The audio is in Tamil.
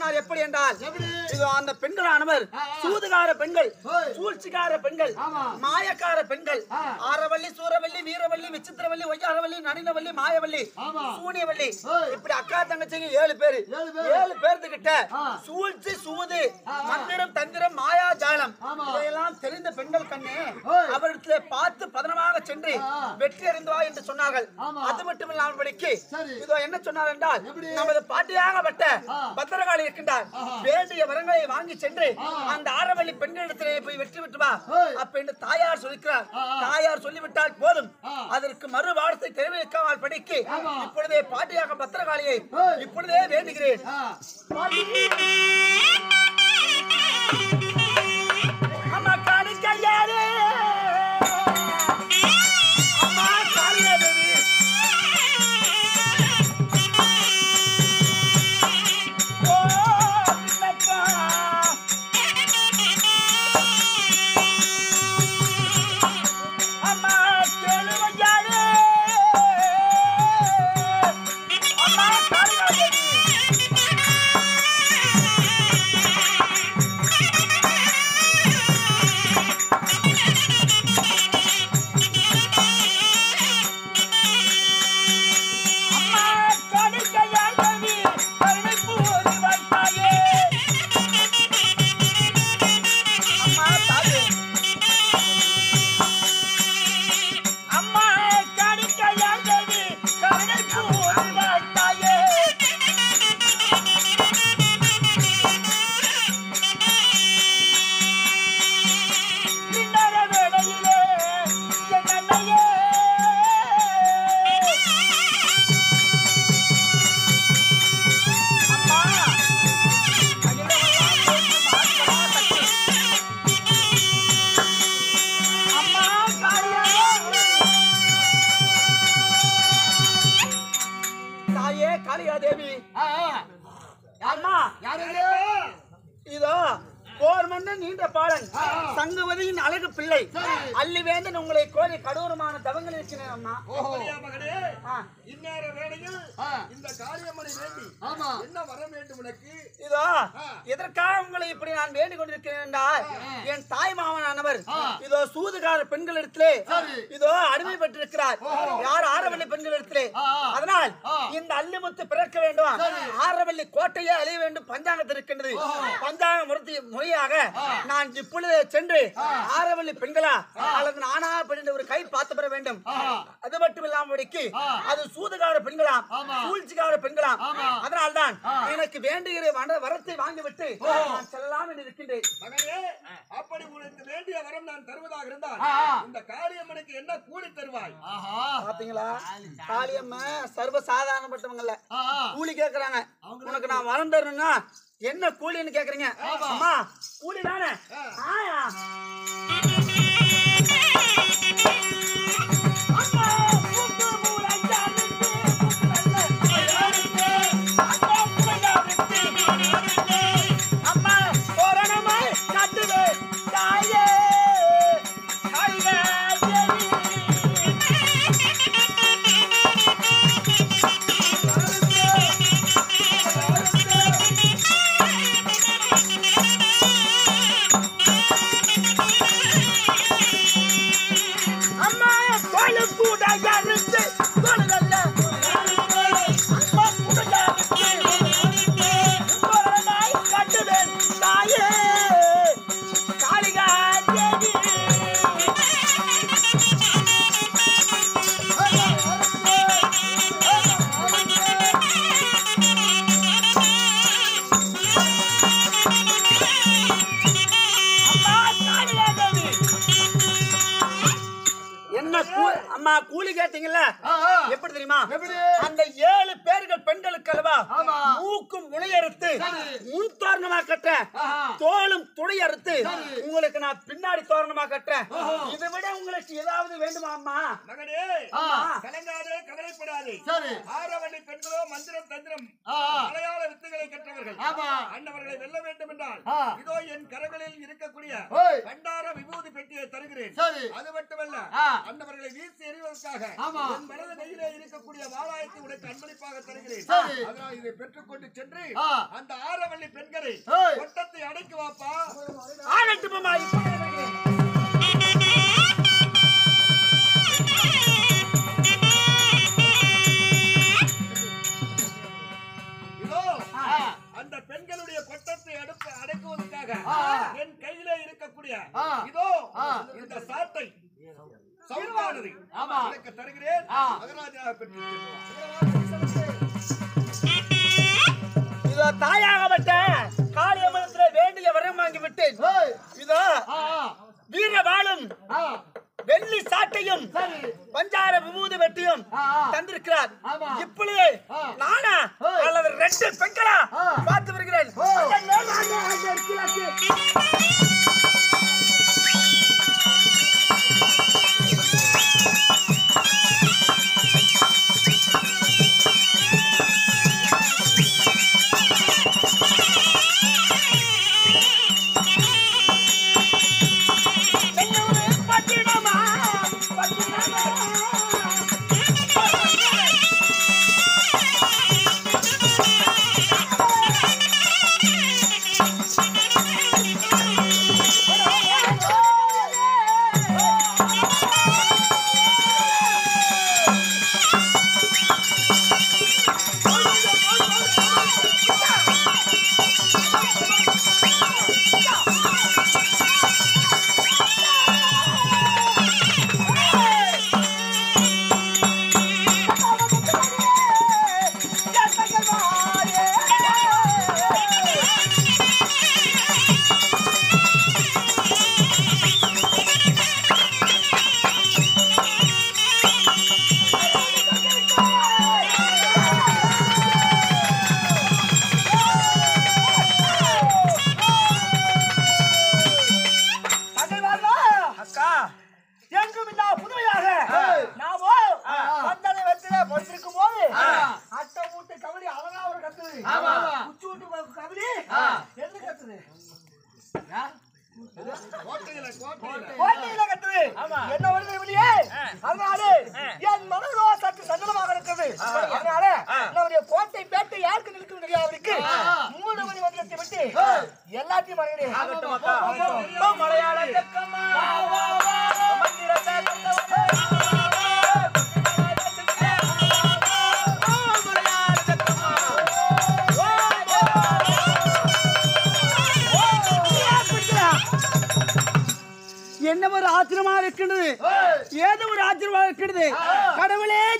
சொன்னார் எப்படி என்றால் எப்படி? இதோ அந்த பெண்களானவர் ஆ, ஆ. சூதுகார பெண்கள் ஓய். சூழ்ச்சிக்கார பெண்கள் ஆமா. மாயக்கார பெண்கள் ஆ. ஆரவள்ளி சூரவள்ளி வீரவள்ளி விசித்திரவள்ளி ஒய்யாரவள்ளி நனினவள்ளி மாயவள்ளி ஆமா. சூனியவள்ளி ஓய். இப்படி அக்கா தங்கச்சிங்க ஏழு பேரு ஏழு பேரு. ஏழு பேர்த்துக்கிட்ட ஆ. சூழ்ச்சி சூது ஆ, ஆ. மந்திரம் தந்திரம் மாயாஜாலம் ஆமா. இதையெல்லாம் தெரிந்த பெண்கள் கண்ணே ஓய். அவரிடத்திலே பார்த்து பதனமாக சென்று ஆ, ஆ. வெற்றி அறிந்து வா என்று சொன்னார்கள் ஆமா. அது மட்டும் இல்லாமல்படிக்கு சரி. இதோ என்ன சொன்னார் என்றால் எப்படி? நமது பாட்டியாகப்பட்ட ஆ. பத்திரகாளி இருக்கின்றார் ஆஹா. வேண்டிய வரங்களை வாங்கி சென்று ஆ. அந்த ஆரவள்ளி பெண்களிடத்திலே போய் வெற்றி விட்டு வா ஓய். அப்ப என்று தாயார் சொல்லிக்கிறார் ஆ, ஆ. தாயார் சொல்லிவிட்டால் போதும் ஆ. அதற்கு மறு வார்த்தை தெரிவிக்காமல் படிக்கு ஆமா. இப்பொழுதே பாட்டியாக பத்திரகாளியை ஓய். இப்பொழுதே வேண்டுகிறேன் ஆ. அம்மா காளி கையாரே அம்மா காளியாதேவி ஓ பின்னக்கா அம்மா கேளுவையாரே அம்மா காளியாதேவி அம்மா காளிகையாதேவி கருணை பூரி வைத்தாயே அம்மா தாயே அம்மா காளிகையாதேவி கருணை பூரி வைத்தாயே மின்னற வேளையிலே என் அன்னையே அம்மா அகிலமெல்லாம் போற்றும் ஆத்மா சக்தி. அம்மா காளியாதேவி. தாயே காளியாதேவி ஆ, ஆ. அம்மா யாரு இது? இதோ போர் மன்னன் நீண்ட பாலன் ஆ. சங்குவதியின் அழகு பிள்ளை சரி. அல்லிவேந்தன் உங்களை கோரி கடூரமான தவங்கள் இருக்கிறேன் அம்மா ஓஹோ. அப்படியா மகனே ஆ. இந்நேர வேளையில் ஆ. இந்த காளியம்மனை வேண்டி ஆமா. என்ன வர வேண்டும் உனக்கு இதோ ஆ. எதற்காக உங்களை இப்படி நான் வேண்டிக் கொண்டிருக்கிறேன் என்றால் என் தாய் மாமனானவர் இதோ சூதுகார பெண்களிடத்திலே சரி. இதோ அடிமைப்பட்டிருக்கிறார் யார் ஆரவல்லி பெண்களிடத்திலே ஆ, ஆ. அதனால் ஆ. இந்த அல்லிமுத்து பிறக்க வேண்டும் ஆரவல்லி கோட்டையே அழிய வேண்டும் பஞ்சாங்கத்தில் இருக்கின்றது பஞ்சாங்க முறைத்தி முறையாக நான் இப்பொழுது சென்று ஆரவல்லி பெண்களா அல்லது நானா பெண் ஒரு கை பார்த்து பெற வேண்டும் அது மட்டும் இல்லாமடிக்கு அது சூதுகார பெண்களாம் ஆமா. சூழ்ச்சிகார பெண்களாம் ஆமா. அதனால்தான் எனக்கு வேண்டுகிற வர- வரத்தை வாங்கிவிட்டு நான் செல்லலாம் என்று இருக்கின்றேன் மகனே அப்படி உனக்கு வேண்டிய வரம் நான் தருவதாக இருந்தால் ஆ, ஆ. இந்த காளியம்மனுக்கு என்ன கூலி தருவாய் ஆஹா. பாத்தீங்களா காளியம்மா சர்வ சாதாரணப்பட்டவங்கல்ல ஆ, ஆ. கூலி கேக்குறாங்க உனக்கு நான் வரம் தரணும்னா என்ன கூலின்னு கேக்குறீங்க அம்மா கூலி தானே ஆயா அம்மா, கூட்டு மூளைச்சாலுக்கு, கூட்டு நல்ல ஐயாருக்கு, அம்மா, புகையாருக்கு, ஐயாருக்கு. அம்மா, தோரணமாய் கட்டுது, தாயே, தாயே, தேவி. அம்மா தோளு கூட அறுத்து தோளுகள்ல அம்மா கூட அறுத்து தோரணமாய் கட்டுவேன் தாயே காளிகா தேவி அம்மா காளிகா தேவி என்ன கூ- அம்மா கூலி கேட்டீங்கல்ல ஆ, ஆ. எப்படி தெரியுமா எப்படி? அந்த ஏழு பேர்கள் பெண்களுக்கு அல்லவா ஆமா. மூக்கும் முளையறுத்து முன் தோரணமா கட்டுறேன் ஆஹா. தோளும் துணை அறுத்து உங்களுக்கு நான் பின்னாடி தோரணமா கட்டுறேன் இதை விட உங்களுக்கு ஏதாவது வேண்டுமா அம்மா மகனே ஆ. கலங்காதே கவலைப்படாதே சரி. ஆரவள்ளி பெண்களோ மந்திரம் தந்திரம் ஆ, ஆ. மலையாள வித்துகளை கற்றவர்கள் ஆமா. அன்னவர்களை வெல்ல வேண்டும் என்றால் ஆ. இதோ என் கரங்களில் இருக்கக்கூடிய ஓய். பண்டார விபூதி பெட்டியை தருகிறேன் சரி. அது மட்டுமல்ல ஆ. அன்னவர்களை வீசி எறிவதற்காக ஆமா. என் மனது கையிலே இருக்கக்கூடிய வாளாயத்தை உனக்கு அன்பளிப்பாக தருகிறேன் சரி. அதனால் இதை பெற்றுக்கொண்டு சென்று ஆ. அந்த ஆரவள்ளி பெண்களை ஏய். கொட்டத்தை அடைக்கு வாப்பா ஆகட்டுமாமா இப்பொழுதே வருகிறேன். இதோ ஆ. அந்த பெண்களுடைய கொட்டத்தை அடுப்பு அடக்குவதற்காக ஆ. என் கையிலே இருக்கக்கூடிய ஆ. இதோ ஆ. இந்த சாட்டை சவுண்டானது ஆமா. உனக்கு தருகிறேன் ஆ. மகராஜாக பெற்று செல்வார். இதோ தாயாகப்பட்ட காளியம்மனத்துல வேண்டிய வரம் வாங்கி விட்டேன் ஏய், இதோ ஆ, ஆ, வீரவாளும் ஆ, வெள்ளி சாட்டையும் சரி. பஞ்சார விபூதி வெட்டியும் ஆ, ஆ. தந்திருக்கிறார் ஆமா. இப்பொழுது ஆ. நானா ஏய். அல்லது ரெண்டு பெண்களா ஆ. பார்த்து வருகிறேன் ஓ. ஐயோ, ஐயோ, ஐயோ, கீழே. என்னோடு பட்டினமா, பட்டினமா. அக்கா எங்கும் இல்லா புதுமையாக நாமோ வந்தனை வெற்றில பொறுத்திருக்கும் போது அட்டை மூட்டை கபடி அழகா ஒரு கத்துது ஆமா, ஆமா. உச்சி விட்டு கபடி ஆ. எது கத்துது கோட்டையில கோட்டையில கோட்டையில கத்துது என்ன வருது வெளியே அதனால என் மனதோ சற்று சஞ்சலமாக இருக்கிறது அதனால நம்முடைய கோட்டை பேட்டை யாருக்கு நிற்கும் தெரியாது அவருக்கு மூணு மணி மதியத்தை விட்டு எல்லாத்தையும் மறைகிறேன் மலையாள என்ன ஒரு ஆச்சரியமா இருக்கின்றது ஏதோ ஒரு ஆச்சரியமா இருக்கின்றது கடவுளே